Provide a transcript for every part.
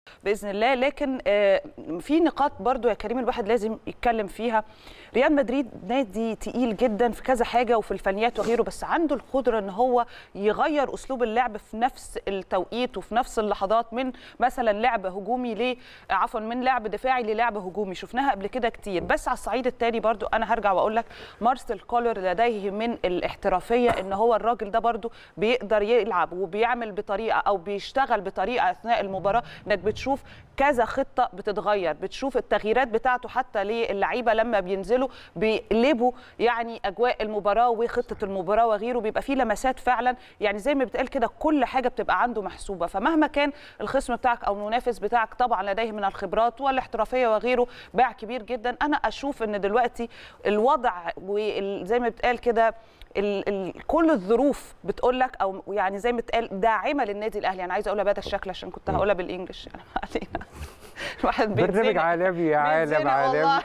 باذن الله لكن آه، في نقاط برضو يا كريم الواحد لازم يتكلم فيها ريال مدريد نادي تقيل جدا في كذا حاجه وفي الفنيات وغيره بس عنده القدره ان هو يغير اسلوب اللعب في نفس التوقيت وفي نفس اللحظات من مثلا لعب هجومي ل عفوا من لعب دفاعي للعب هجومي شفناها قبل كده كتير بس على الصعيد الثاني برضو انا هرجع واقول لك مارسيل كولر لديه من الاحترافيه ان هو الراجل ده برضو بيقدر يلعب وبيعمل بطريقه او بيشتغل بطريقه اثناء المباراه انك بتشوف كذا خطه بتتغير بتشوف التغييرات بتاعته حتى للعيبه لما بينزلوا بيقلبوا يعني اجواء المباراه وخطه المباراه وغيره بيبقى فيه لمسات فعلا يعني زي ما بتقال كده كل حاجه بتبقى عنده محسوبه فمهما كان الخصم بتاعك او المنافس بتاعك طبعا لديه من الخبرات والاحترافيه وغيره باع كبير جدا انا اشوف ان دلوقتي الوضع وزي ما بتقال كده ال ال كل الظروف بتقول لك او يعني زي ما بتقال داعمه للنادي الاهلي انا عايزه اقولها بهذا الشكل عشان كنت هقولها بالانجلش يعني ما علينا الواحد برنامج بيتزنق. عالمي يا عالم بنتزنق عالمي والله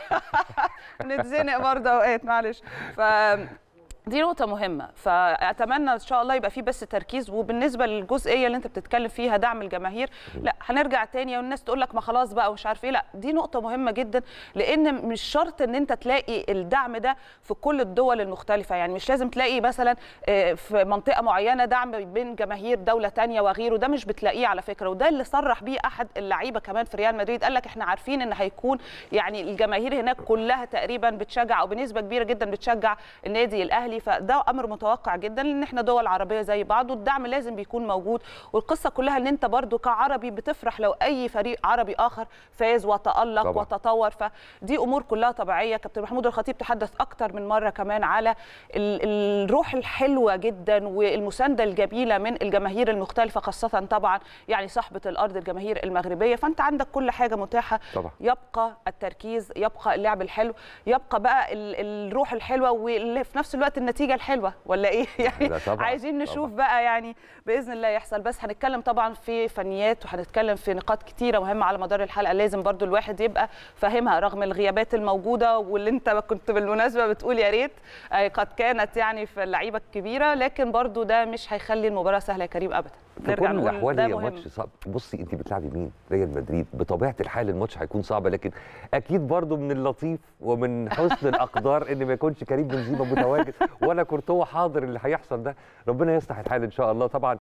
بنتزنق برضه اوقات معلش ف دي نقطة مهمة فأتمنى إن شاء الله يبقى في بس تركيز وبالنسبة للجزئية اللي أنت بتتكلم فيها دعم الجماهير لا هنرجع تاني والناس تقول لك ما خلاص بقى ومش عارف إيه لا دي نقطة مهمة جدا لأن مش شرط إن أنت تلاقي الدعم ده في كل الدول المختلفة يعني مش لازم تلاقي مثلا آه، في منطقة معينة دعم بين جماهير دولة تانية وغيره ده مش بتلاقيه على فكرة وده اللي صرح بيه أحد اللعيبة كمان في ريال مدريد قال لك إحنا عارفين إن هيكون يعني الجماهير هناك كلها تقريبا بتشجع أو بنسبة كبيرة جدا بتشجع النادي الأهلي فده أمر متوقع جدا لأن إحنا دول عربية زي بعض والدعم لازم بيكون موجود والقصة كلها إن أنت برضو كعربي بتفرح لو أي فريق عربي آخر فاز وتألق طبعاً. وتطور فدي أمور كلها طبيعية كابتن محمود الخطيب تحدث أكتر من مرة كمان على ال- الروح الحلوة جدا والمساندة الجميلة من الجماهير المختلفة خاصة طبعا يعني صاحبة الأرض الجماهير المغربية فأنت عندك كل حاجة متاحة طبعا يبقى التركيز يبقى اللعب الحلو يبقى بقى ال- الروح الحلوه واللي في نفس الوقت النتيجه الحلوه ولا ايه يعني لا طبعاً، عايزين نشوف طبعاً. بقى يعني باذن الله يحصل بس هنتكلم طبعا في فنيات وهنتكلم في نقاط كتيره مهمه على مدار الحلقه لازم برضو الواحد يبقى فاهمها رغم الغيابات الموجوده واللي انت كنت بالمناسبه بتقول يا ريت آه، قد كانت يعني في اللعيبه الكبيره لكن برضو ده مش هيخلي المباراه سهله يا كريم ابدا في كل نقول الاحوال ده هي مهم. ماتش صعب بصي انت بتلعبي مين ريال مدريد بطبيعه الحال الماتش هيكون صعب لكن اكيد برضو من اللطيف ومن حسن الاقدار ان ما يكونش كريم بنزيما متواجد ولا كورتوا حاضر اللي هيحصل ده ربنا يصلح الحال ان شاء الله طبعا